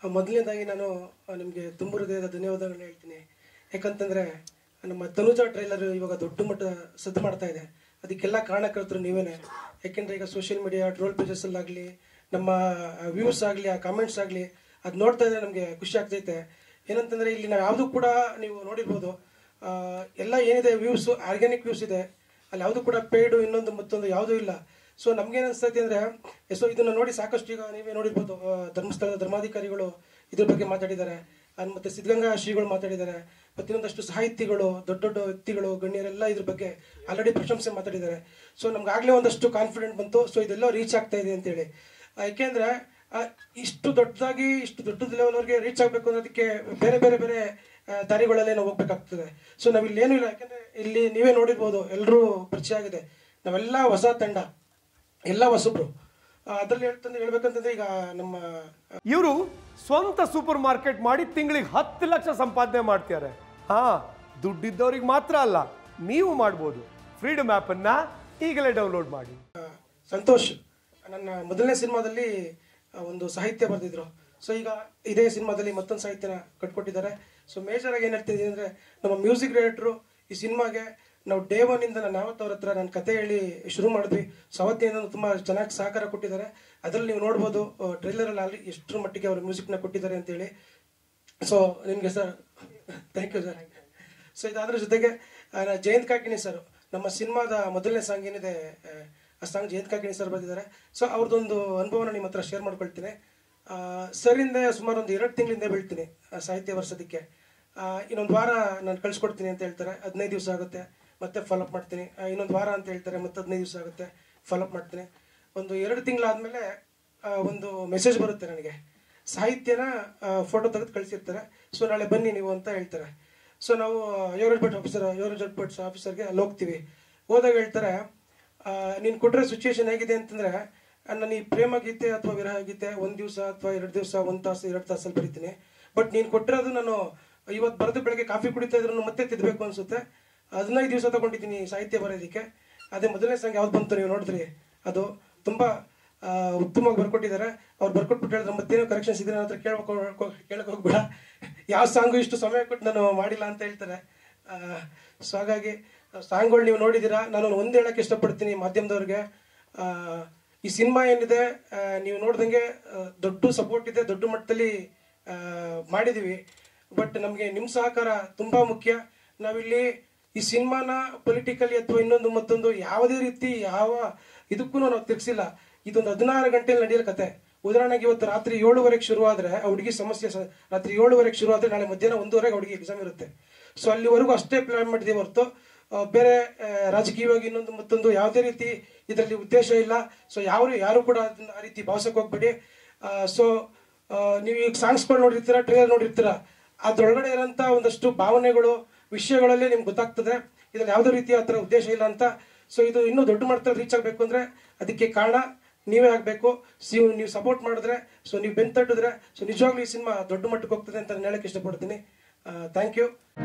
ಮೊದಲನೇದಾಗಿ ನಾನು ನಿಮಗೆ ತುಂಬ ಹೃದಯದ ಧನ್ಯವಾದಗಳನ್ನ ಹೇಳ್ತೀನಿ ಯಾಕಂತಂದರೆ ನಮ್ಮ ತನುಜಾ ಟ್ರೈಲರ್ ಇವಾಗ ದೊಡ್ಡ ಮಟ್ಟ ಸದ್ದು ಮಾಡ್ತಾ ಇದೆ ಅದಕ್ಕೆಲ್ಲ ಕಾರಣಕರ್ತರು ನೀವೇನೆ ಯಾಕೆಂದರೆ ಈಗ ಸೋಷಿಯಲ್ ಮೀಡಿಯಾ ಟ್ರೋಲ್ ಪೇಜಸ್ಸಲ್ಲಾಗಲಿ ನಮ್ಮ ವ್ಯೂಸ್ ಆಗಲಿ ಆ ಕಾಮೆಂಟ್ಸ್ ಆಗಲಿ ಅದು ನೋಡ್ತಾ ಇದ್ರೆ ನಮಗೆ ಖುಷಿ ಆಗ್ತೈತೆ ಏನಂತಂದರೆ ಇಲ್ಲಿ ನಾವು ಯಾವುದೂ ಕೂಡ ನೀವು ನೋಡಿರ್ಬೋದು ಆ, ಎಲ್ಲ ಏನಿದೆ ವ್ಯೂಸು ಆರ್ಗ್ಯಾನಿಕ್ ವ್ಯೂಸ್ ಇದೆ ಅಲ್ಲಿ ಯಾವುದು ಕೂಡ ಪೇಯ್ಡು ಇನ್ನೊಂದು ಮತ್ತೊಂದು ಯಾವುದೂ ಇಲ್ಲ ಸೊ ನಮ್ಗೇನು ಅನಿಸ್ತೈತೆ ಅಂದರೆ ಸೊ ಇದನ್ನು ನೋಡಿ ಸಾಕಷ್ಟು ಈಗ ನೀವೇ ನೋಡಿರ್ಬೋದು ಆ, ಧರ್ಮಸ್ಥಳದ ಧರ್ಮಾಧಿಕಾರಿಗಳು ಇದ್ರ ಬಗ್ಗೆ ಮಾತಾಡಿದ್ದಾರೆ ಅನ್ ಮತ್ತೆ ಸಿದ್ಧಗಂಗಾ ಶ್ರೀಗಳು ಮಾತಾಡಿದ್ದಾರೆ ಮತ್ತೆ ಇನ್ನೊಂದಷ್ಟು ಸಾಹಿತಿಗಳು ದೊಡ್ಡ ದೊಡ್ಡ ವ್ಯಕ್ತಿಗಳು ಗಣ್ಯರೆಲ್ಲ ಇದ್ರ ಬಗ್ಗೆ ಆಲ್ರೆಡಿ ಪ್ರಶಂಸೆ ಮಾತಾಡಿದ್ದಾರೆ ಸೊ ನಮ್ಗಾಗಲೇ ಒಂದಷ್ಟು ಕಾನ್ಫಿಡೆಂಟ್ ಬಂತು ಸೊ ಇದೆಲ್ಲ ರೀಚ್ ಆಗ್ತಾ ಇದೆ ಅಂತೇಳಿ ಆ, ಯಾಕೆಂದ್ರೆ ಆ, ಇಷ್ಟು ದೊಡ್ಡದಾಗಿ ಇಷ್ಟು ದೊಡ್ಡ ಲೆವೆಲ್ವರೆಗೆ ರೀಚ್ ಆಗಬೇಕು ಅನ್ನೋದಕ್ಕೆ ಬೇರೆ ಬೇರೆ ಬೇರೆ ಆ, ದಾರಿಗಳಲ್ಲೇ ನಾವು ಹೋಗ್ಬೇಕಾಗ್ತದೆ ಸೊ ನಾವು ಇಲ್ಲಿ ಏನೂ ಇಲ್ಲ ಯಾಕಂದ್ರೆ ಇಲ್ಲಿ ನೀವೇ ನೋಡಿರ್ಬೋದು ಎಲ್ಲರೂ ಪರಿಚಯ ಆಗಿದೆ ನಾವೆಲ್ಲ ಹೊಸ ತಂಡ ಎಲ್ಲ ಹೊಸಬ್ರು ಅದರಲ್ಲಿ ಹೇಳ್ತಂದ್ರೆ ಹೇಳ್ಬೇಕಂತಂದ್ರೆ ಈಗ ನಮ್ಮ ಇವರು ಸ್ವಂತ ಸೂಪರ್ ಮಾರ್ಕೆಟ್ ಮಾಡಿ ತಿಂಗಳಿಗೆ ಹತ್ತು ಲಕ್ಷ ಸಂಪಾದನೆ ಮಾಡ್ತಾರೆ ಹಾ ದುಡ್ಡಿದ್ದವ್ರಿಗೆ ಮಾತ್ರ ಅಲ್ಲ ನೀವು ಮಾಡ್ಬೋದು ಫ್ರೀಡಮ್ ಅನ್ನ ಈಗಲೇ ಡೌನ್ಲೋಡ್ ಮಾಡಿ ಆ, ಸಂತೋಷ್ ನನ್ನ ಮೊದಲನೇ ಸಿನಿಮಾದಲ್ಲಿ ಆ, ಒಂದು ಸಾಹಿತ್ಯ ಬರೆದಿದ್ರು ಸೊ ಈಗ ಇದೇ ಸಿನಿಮಾದಲ್ಲಿ ಮತ್ತೊಂದು ಸಾಹಿತ್ಯನ ಕಟ್ಕೊಟ್ಟಿದ್ದಾರೆ ಸೊ ಮೇಜರ್ ಆಗಿ ಏನು ಹೇಳ್ತಿದ್ದೀನಿ ಅಂದರೆ ನಮ್ಮ ಮ್ಯೂಸಿಕ್ ಡೈರೆಕ್ಟ್ರು ಈ ಸಿನಿಮಾಗೆ ನಾವು ಡೇ ಒನ್ನಿಂದ ನಾನು ಯಾವತ್ತು ಅವ್ರ ಹತ್ರ ನನ್ನ ಕತೆ ಹೇಳಿ ಶುರು ಮಾಡಿದ್ವಿ ಸೊ ಅವತ್ತಿನಿಂದ ತುಂಬ ಚೆನ್ನಾಗಿ ಸಹಕಾರ ಕೊಟ್ಟಿದ್ದಾರೆ ಅದರಲ್ಲಿ ನೀವು ನೋಡ್ಬೋದು ಟ್ರೈಲರಲ್ಲಿ ಅಲ್ಲಿ ಎಷ್ಟರ ಮಟ್ಟಿಗೆ ಅವರು ಮ್ಯೂಸಿಕ್ನ ಕೊಟ್ಟಿದ್ದಾರೆ ಅಂತೇಳಿ ಸೊ ನಿಮಗೆ sir thank you sir so ಇದಾದ್ರ ಜೊತೆಗೆ ಆ, ನಾ ಜಯಂತ್ ಕಾಕಿಣಿ ಸರ್ ನಮ್ಮ ಸಿನಿಮಾದ ಮೊದಲನೇ ಸಾಂಗ್ ಏನಿದೆ ಆ, ಆ ಸಾಂಗ್ ಜಯಂತ್ ಕಾಕಿಣಿ ಸರ್ ಬರೆದಿದ್ದಾರೆ ಸೊ ಅವ್ರದ್ದೊಂದು ಅನುಭವನ ನಿಮ್ಮ ಹತ್ರ ಶೇರ್ ಮಾಡ್ಕೊಳ್ತೀನಿ ಆ, ಸರಿಂದ ಸುಮಾರು ಒಂದು ಎರಡು ತಿಂಗಳಿಂದ ಬೀಳ್ತೀನಿ ಆ, ಸಾಹಿತ್ಯ ವರ್ಷದಕ್ಕೆ ಇನ್ನೊಂದು ವಾರ ನಾನು ಕಳ್ಸಿಕೊಡ್ತೀನಿ ಅಂತ ಹೇಳ್ತಾರೆ ಹದಿನೈದು ದಿವಸ ಆಗುತ್ತೆ ಮತ್ತೆ ಫಾಲೋಅಪ್ ಮಾಡ್ತೀನಿ ಆ, ಇನ್ನೊಂದು ವಾರ ಅಂತ ಹೇಳ್ತಾರೆ ಮತ್ತೆ ಹದಿನೈದು ದಿವಸ ಆಗುತ್ತೆ ಫಾಲೋಅಪ್ ಮಾಡ್ತೀನಿ ಒಂದು ಎರಡು ತಿಂಗಳಾದ್ಮೇಲೆ ಆ, ಒಂದು ಮೆಸೇಜ್ ಬರುತ್ತೆ ನನಗೆ ಸಾಹಿತ್ಯನ ಫೋಟೋ ತೆಗೆದು ಕಳಿಸಿರ್ತಾರೆ ಸೊ ನಾಳೆ ಬನ್ನಿ ನೀವು ಅಂತ ಹೇಳ್ತಾರೆ ಸೊ ನಾವು ಯೋರೇಜ್ ಭಟ್ ಆಫೀಸರ್ ಯೋರೇಜ್ ಭಟ್ ಆಫೀಸರ್ಗೆ ಅಲ್ಲಿ ಹೋಗ್ತೀವಿ ಹೋದಾಗ ಹೇಳ್ತಾರೆ ನೀನು ಕೊಟ್ಟರೆ ಸಿಚುವೇಶನ್ ಹೇಗಿದೆ ಅಂತಂದ್ರೆ ನಾನು ಈ ಪ್ರೇಮ ಗೀತೆ ಅಥವಾ ವಿರಹ ಗೀತೆ ಒಂದು ದಿವಸ ಅಥವಾ ಎರಡು ದಿವಸ ಒಂದು ತಾಸು ಎರಡು ತಾಸಲ್ಲಿ ಬರೀತೀನಿ ಬಟ್ ನೀನು ಕೊಟ್ಟಿರೋದು ನಾನು ಇವತ್ತು ಬರೆದು ಬೆಳಗ್ಗೆ ಕಾಫಿ ಕುಡಿತಾ ಇದ್ರು ಮತ್ತೆ ತಿದ್ದಬೇಕು ಅನ್ಸುತ್ತೆ ಹದಿನೈದು ದಿವಸ ತಗೊಂಡಿದ್ದೀನಿ ಸಾಹಿತ್ಯ ಬರೋದಕ್ಕೆ ಅದೇ ಮೊದಲನೇ ಸಾಂಗ್ ಯಾವ್ದು ಬಂತು ನೀವು ನೋಡಿದ್ರಿ ಅದು ತುಂಬಾ ಆ, ಉತ್ತಮವಾಗಿ ಬರ್ಕೊಟ್ಟಿದ್ದಾರೆ ಅವ್ರು ಬರ್ಕೊಟ್ಬಿಟ್ಟು ಹೇಳಿದ್ರೆ ಮತ್ತೇನೋ ಕರೆಕ್ಷನ್ಸ್ ಇದೆ ನನ್ನ ಹತ್ರ ಕೇಳ್ಬೇಕು ಕೇಳಕ್ ಹೋಗ್ಬೇಡ ಯಾವ ಸಾಂಗು ಇಷ್ಟು ಸಮಯ ಕೊಟ್ಟು ನಾನು ಮಾಡಿಲ್ಲ ಅಂತ ಹೇಳ್ತಾರೆ ಸೊ ಹಾಗಾಗಿ ಸಾಂಗ್ಗಳು ನೀವು ನೋಡಿದ್ದೀರಾ ನಾನು ಒಂದು ಹೇಳಕ್ಕೆ ಇಷ್ಟಪಡ್ತೀನಿ ಮಾಧ್ಯಮದವ್ರಿಗೆ ಆ, ಈ ಸಿನಿಮಾ ಏನಿದೆ ಆ, ನೀವು ನೋಡ್ದಂಗೆ ಆ, ದೊಡ್ಡ ಸಪೋರ್ಟ್ ಇದೆ ದೊಡ್ಡ ಮಟ್ಟದಲ್ಲಿ ಆ, ಮಾಡಿದೀವಿ ಬಟ್ ನಮಗೆ ನಿಮ್ಮ ಸಹಕಾರ ತುಂಬಾ ಮುಖ್ಯ ನಾವಿಲ್ಲಿ ಈ ಸಿನಿಮಾನ ಪೊಲಿಟಿಕಲಿ ಅಥವಾ ಇನ್ನೊಂದು ಮತ್ತೊಂದು ಯಾವುದೇ ರೀತಿ ಯಾವ ಇದಕ್ಕೂ ನಾವು ತಿರ್ಗಿಸಿಲ್ಲ ಇದೊಂದು ಹದಿನಾರು ಗಂಟೆಯಲ್ಲಿ ನಡೆಯೋ ಕತೆ ಉದಾಹರಣೆಗೆ ಇವತ್ತು ರಾತ್ರಿ ಏಳುವರೆಗೆ ಶುರು ಆದ್ರೆ ಆ ಹುಡುಗಿ ಸಮಸ್ಯೆ ಸ- ರಾತ್ರಿ ಏಳುವರೆಗೆ ಶುರು ಆದ್ರೆ ನಾಳೆ ಮಧ್ಯಾಹ್ನ ಒಂದೂವರೆಗೆ ಹುಡುಗಿ ಎಕ್ಸಾಮ್ ಇರುತ್ತೆ ಸೊ ಅಲ್ಲಿವರೆಗೂ ಅಷ್ಟೇ ಪ್ಲಾನ್ ಮಾಡಿದೀವಿ ಹೊರತು ಆ, ಬೇರೆ ಆ, ರಾಜಕೀಯವಾಗಿ ಇನ್ನೊಂದು ಮತ್ತೊಂದು ಯಾವುದೇ ರೀತಿ ಇದರಲ್ಲಿ ಉದ್ದೇಶ ಇಲ್ಲ ಸೊ ಯಾವ ಯಾರು ಕೂಡ ಅದನ್ನ ಆ ರೀತಿ ಭಾವಿಸಕ್ಕೆ ಹೋಗ್ಬೇಡಿ ಸೊ ನೀವು ಈಗ ಸಾಂಗ್ಸ್ಗಳು ನೋಡಿರ್ತೀರಾ ಟ್ರೇಲರ್ ನೋಡಿರ್ತೀರಾ ಅದ್ರೊಳಗಡೆ ಇರೋಂಥ ಒಂದಷ್ಟು ಭಾವನೆಗಳು ವಿಷಯಗಳಲ್ಲಿ ನಿಮ್ಗೆ ಗೊತ್ತಾಗ್ತದೆ ಇದ್ರಲ್ಲಿ ಯಾವುದೇ ರೀತಿಯ ಆ ಥರ ಉದ್ದೇಶ ಇಲ್ಲ ಅಂತ ಸೊ ಇದು ಇನ್ನೂ ದೊಡ್ಡ ಮಟ್ಟದಲ್ಲಿ ರೀಚ್ ಆಗಬೇಕು ಅಂದ್ರೆ ಅದಕ್ಕೆ ಕಾರಣ ನೀವೇ ಆಗಬೇಕು ನೀವು ನೀವು ಸಪೋರ್ಟ್ ಮಾಡಿದ್ರೆ ಸೊ ನೀವು ಬೆಂತಟ್ಟಿದ್ರೆ ಸೊ ನಿಜವಾಗ್ಲೂ ಈ ಸಿನಿಮಾ ದೊಡ್ಡ ಮಟ್ಟಕ್ಕೆ ಹೋಗ್ತದೆ ಅಂತ ನಾನು ಹೇಳಕ್ಕೆ ಇಷ್ಟಪಡ್ತೀನಿ ಥ್ಯಾಂಕ್ ಯು